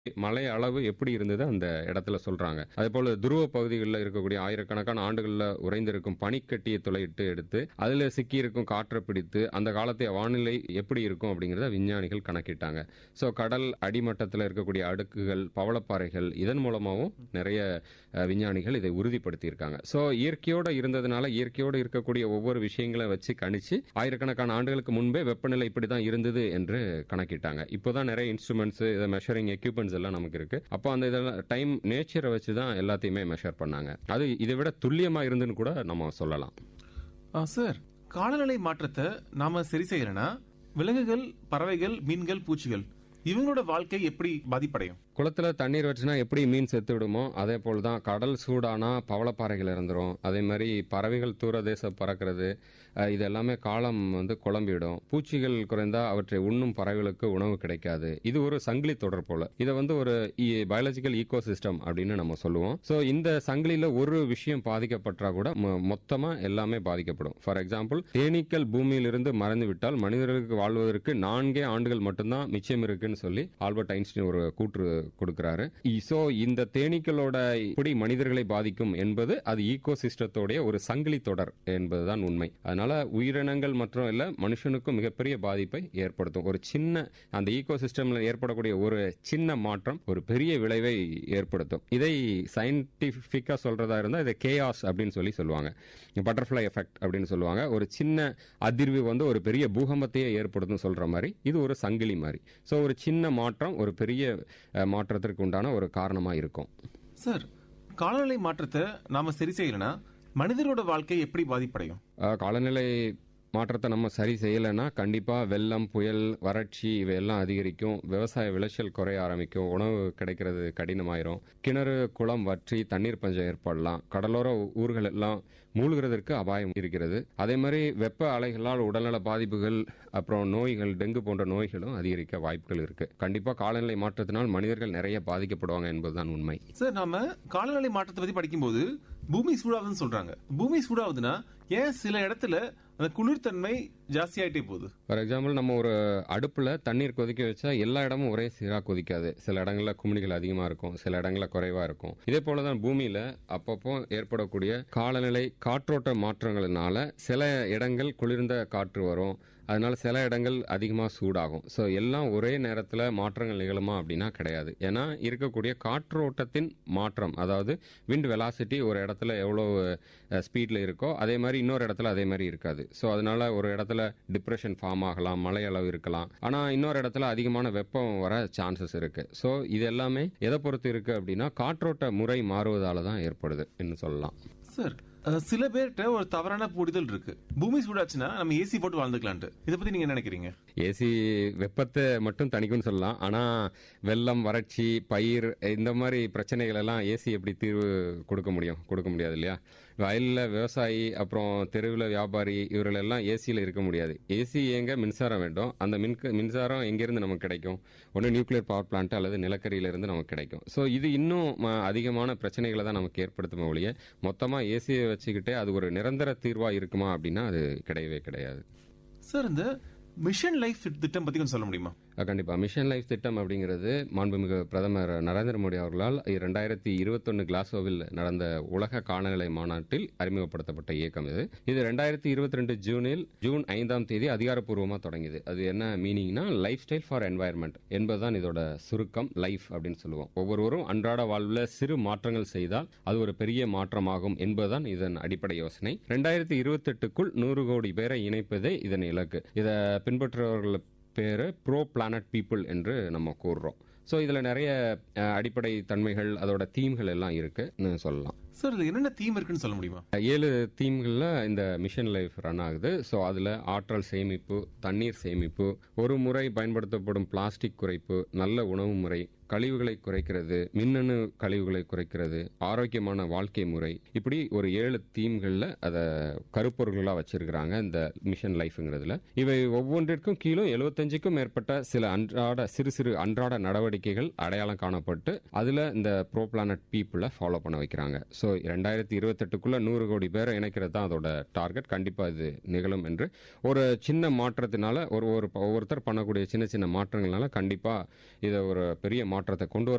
மழை அளவு எப்படி இருந்தது அந்த இடத்துல சொல்றாங்க அதே போல துருவ பகுதிகளில் இருக்கக்கூடிய ஆயிரக்கணக்கான ஆண்டுகளில் உறைந்திருக்கும் பனிக்கட்டியை துளையிட்டு எடுத்து அதுல சிக்கி இருக்கும் காற்றை பிடித்து அந்த காலத்தை வானிலை எப்படி இருக்கும் அப்படிங்கறத விஞ்ஞானிகள் கணக்கிட்டாங்க ஸோ கடல் அடிமட்டத்தில் இருக்கக்கூடிய அடுக்குகள் பவளப்பாறைகள் இதன் மூலமாகவும் நிறைய அஹ், விஞ்ஞானிகள் இதை உறுதிப்படுத்தியிருக்காங்க ஸோ இயற்கையோட இருந்ததுனால இயற்கையோடு இருக்கக்கூடிய ஒவ்வொரு விஷயங்களை வச்சு கணிச்சு ஆயிரக்கணக்கான ஆண்டுகளுக்கு முன்பே வெப்பநிலை இப்படி தான் இருந்தது என்று கணக்கிட்டாங்க இப்போதான் நிறைய இன்ஸ்ட்ருமெண்ட்ஸ் இதை மெஷரிங் எக்யூப்மெண்ட்ஸ் எல்லாம் நமக்கு இருக்கு அப்போ அந்த இதெல்லாம் டைம் நேச்சரை வச்சு தான் எல்லாத்தையுமே மெஷர் பண்ணாங்க அது இதை விட துல்லியமா இருந்துன்னு கூட நம்ம சொல்லலாம் ஆ, சார் காலநிலை மாற்றத்தை நாம சரி செய்யலைன்னா விலங்குகள் பறவைகள் மீன்கள் பூச்சிகள் இவங்களோட வாழ்க்கை எப்படி பாதிப்படையும் குளத்துல தண்ணீர் வச்சுனா எப்படி மீன் செத்து விடுமோ அதே போல் தான் கடல் சூடானா பவளப்பாறைகள் இறந்துரும் அதே மாதிரி பறவைகள் தூரதேச பறக்கிறது அஹ், இது எல்லாமே காலம் வந்து குழம்பிடும் பூச்சிகள் குறைந்தா அவற்றை உண்ணும் பறவைகளுக்கு உணவு கிடைக்காது இது ஒரு சங்கிலி தொடர் போல இதை வந்து ஒரு பயாலஜிக்கல் ஈகோ சிஸ்டம் அப்படின்னு நம்ம சொல்லுவோம் ஸோ இந்த சங்கிலியில ஒரு விஷயம் பாதிக்கப்பட்டா கூட மொ- மொத்தமா எல்லாமே பாதிக்கப்படும் ஃபார் எக்ஸாம்பிள் தேனீக்கள் பூமியிலிருந்து மறைந்து விட்டால் மனிதர்களுக்கு வாழ்வதற்கு நான்கே ஆண்டுகள் மட்டும்தான் மிச்சம் இருக்குன்னு சொல்லி ஆல்பர்ட் ஐன்ஸ்டீன் ஒரு கூற்று கொடுக்கிறாரு சோ இந்த தேனீக்களோட இப்படி மனிதர்களை பாதிக்கும் என்பது அது ஈகோ சிஸ்டத்தோடைய ஒரு சங்கிலி தொடர் என்பதுதான் உண்மை அதனால உயிரினங்கள் மற்றும் இல்ல மனுஷனுக்கும் மிகப்பெரிய பாதிப்பை ஏற்படுத்தும் ஒரு சின்ன அந்த ஈகோ சிஸ்டம்ல ஏற்படக்கூடிய ஒரு சின்ன மாற்றம் ஒரு பெரிய விளைவை ஏற்படுத்தும் இதை சயின்டிபிக்கா சொல்றதா இருந்தா இதை கேயாஸ் அப்படின்னு சொல்லி சொல்லுவாங்க பட்டர்ஃபிளை எஃபெக்ட் அப்படின்னு சொல்லுவாங்க ஒரு சின்ன அதிர்வு வந்து ஒரு பெரிய பூகம்பத்தையே ஏற்படுத்தும் சொல்ற மாதிரி இது ஒரு சங்கிலி மாதிரி சோ ஒரு சின்ன மாற்றம் ஒரு பெரிய அஹ், மாற்றத்திற்கு உண்டான ஒரு காரணமா இருக்கும் சார் காலநிலை மாற்றத்தை நாம சரி செய்யலைன்னா மனிதரோட வாழ்க்கை எப்படி பாதிப்படையும் அஹ், காலநிலை மாற்றத்தை நம்ம சரி செய்யலைன்னா கண்டிப்பா வெள்ளம் புயல் வறட்சி இவையெல்லாம் அதிகரிக்கும் விவசாய விளைச்சல் குறைய ஆரம்பிக்கும் உணவு கிடைக்கிறது கடினமாயிரும் கிணறு குளம் வற்றி தண்ணீர் பஞ்சம் ஏற்படலாம் கடலோர ஊர்கள் எல்லாம் மூழ்கிறதற்கு அபாயம் இருக்கிறது அதே மாதிரி வெப்ப அலைகளால் உடல்நல பாதிப்புகள் அப்புறம் நோய்கள் டெங்கு போன்ற நோய்களும் அதிகரிக்க வாய்ப்புகள் இருக்கு கண்டிப்பா காலநிலை மாற்றத்தினால் மனிதர்கள் நிறைய பாதிக்கப்படுவாங்க என்பதுதான் உண்மை சார் நாம காலநிலை மாற்றத்தை பத்தி படிக்கும்போது பூமி சூடாகுதுன்னு சொல்றாங்க பூமி சூடாகுதுன்னா ஏன் சில இடத்துல அந்த குளிர்தன்மை ஜாஸ்தி ஆயிட்டே போகுது ஃபார் எக்ஸாம்பிள் நம்ம ஒரு அடுப்புல தண்ணீர் கொதிக்க வச்சா எல்லா இடமும் ஒரே சீரா கொதிக்காது சில இடங்கள்ல குமிழிகள் அதிகமா இருக்கும் சில இடங்கள்ல குறைவா இருக்கும் இதே போலதான் பூமியில அப்பப்போ ஏற்படக்கூடிய காலநிலை காற்றோட்ட மாற்றங்களினால சில இடங்கள் குளிர்ந்த காற்று வரும் அதனால சில இடங்கள் அதிகமா சூடாகும் ஸோ எல்லாம் ஒரே நேரத்துல மாற்றங்கள் நிகழுமா அப்படின்னா கிடையாது ஏன்னா இருக்கக்கூடிய காற்றோட்டத்தின் மாற்றம் அதாவது விண்ட் வெலாசிட்டி ஒரு இடத்துல எவ்வளவு ஸ்பீட்ல இருக்கோ அதே மாதிரி இன்னொரு இடத்துல அதே மாதிரி இருக்காது ஸோ அதனால ஒரு இடத்துல டிப்ரெஷன் ஃபார்ம் ஆகலாம் மழை அளவு இருக்கலாம் ஆனா இன்னொரு இடத்துல அதிகமான வெப்பம் வர சான்சஸ் இருக்கு ஸோ இது எல்லாமே எதை பொறுத்து இருக்கு அப்படின்னா காற்றோட்ட முறை மாறுவதால தான் ஏற்படுது சொல்லலாம் சார் அஹ், சில பேர்கிட்ட ஒரு தவறான புரிதல் இருக்கு பூமி சூடாச்சுன்னா நம்ம ஏசி போட்டு வாழ்ந்துக்கலான்ட்டு இதை பத்தி நீங்க என்ன நினைக்கிறீங்க ஏசி வெப்பத்தை மட்டும் தணிக்கும்னு சொல்லலாம் ஆனா வெள்ளம் வறட்சி பயிர் இந்த மாதிரி பிரச்சனைகள் எல்லாம் ஏசி எப்படி தீர்வு கொடுக்க முடியும் கொடுக்க முடியாது இல்லையா வயல்ல விவசாயி அப்புறம் தெருவில் வியாபாரி இவர்கள் எல்லாம் ஏசியில் இருக்க முடியாது ஏசி இயங்க மின்சாரம் வேண்டும் அந்த மின் மின்சாரம் எங்கிருந்து நமக்கு கிடைக்கும் ஒன்று நியூக்ளியர் பவர் பிளான்ட் அல்லது நிலக்கரியிலிருந்து நமக்கு கிடைக்கும் ஸோ இது இன்னும் ம, அதிகமான பிரச்சனைகளை தான் நமக்கு ஏற்படுத்தும் ஒழிய மொத்தமா ஏசியை வச்சுக்கிட்டே அது ஒரு நிரந்தர தீர்வா இருக்குமா அப்படின்னா அது கிடையவே கிடையாது சார் இந்த மிஷன் லைஃப் திட்டம் பத்தி கொஞ்சம் சொல்ல முடியுமா அஹ் கண்டிப்பா மிஷன் லைஃப் திட்டம் அப்படிங்கிறது மாண்புமிகு பிரதமர் நரேந்திர மோடி அவர்களால் இரண்டாயிரத்தி இருபத்தொன்னு கிளாஸ்கோவில் நடந்த உலக காலநிலை மாநாட்டில் அறிமுகப்படுத்தப்பட்ட இயக்கம் இது இது ரெண்டாயிரத்தி இருபத்தி ரெண்டு ஜூனில் ஜூன் ஐந்தாம் தேதி அதிகாரப்பூர்வமா தொடங்கியது அது என்ன மீனிங்னா லைஃப் ஸ்டைல் ஃபார் என்வாயர்மெண்ட் என்பதுதான் இதோட சுருக்கம் லைஃப் அப்படின்னு சொல்லுவோம் ஒவ்வொருவரும் அன்றாட வாழ்வில் சிறு மாற்றங்கள் செய்தால் அது ஒரு பெரிய மாற்றமாகும் என்பதுதான் இதன் அடிப்படை யோசனை ரெண்டாயிரத்தி இருபத்தி எட்டுக்குள் நூறு கோடி பேரை இணைப்பதே இதன் இலக்கு இதை பின்பற்றுபவர்கள் பேரு ப்ரோ பிளானட் பீப்புள் என்று நம்ம கூறுறோம் ஸோ இதில் நிறைய அஹ், அடிப்படை தன்மைகள் அதோட தீம்கள் எல்லாம் இருக்குன்னு சொல்லலாம் சார் இது என்னென்ன தீம் இருக்குன்னு சொல்ல முடியுமா ஏழு தீம்களில் இந்த மிஷன் லைஃப் ரன் ஆகுது ஸோ அதில் ஆற்றல் சேமிப்பு தண்ணீர் சேமிப்பு ஒரு முறை பயன்படுத்தப்படும் பிளாஸ்டிக் குறைப்பு நல்ல உணவு முறை கழிவுகளை குறைக்கிறது மின்னணு கழிவுகளை குறைக்கிறது ஆரோக்கியமான வாழ்க்கை முறை இப்படி ஒரு ஏழு தீம்களில் அதை கருப்பொருள்களாக வச்சிருக்கிறாங்க இந்த மிஷன் லைஃப்ங்கிறதுல இவை ஒவ்வொன்றிற்கும் கீழும் எழுபத்தஞ்சுக்கும் மேற்பட்ட சில அன்றாட சிறு சிறு அன்றாட நடவடிக்கைகள் அடையாளம் காணப்பட்டு அதுல இந்த ப்ரோ பிளானட் பீப்புளை ஃபாலோ பண்ண வைக்கிறாங்க ஸோ ரெண்டாயிரத்தி இருபத்தெட்டுக்குள்ள நூறு கோடி பேரை இணைக்கிறது தான் அதோட டார்கெட் கண்டிப்பா இது நிகழும் என்று ஒரு சின்ன மாற்றத்தினால ஒரு ஒரு ஒவ்வொருத்தர் பண்ணக்கூடிய சின்ன சின்ன மாற்றங்கள்னால கண்டிப்பா இதை ஒரு பெரிய மாற்றத்தை கொண்டு வர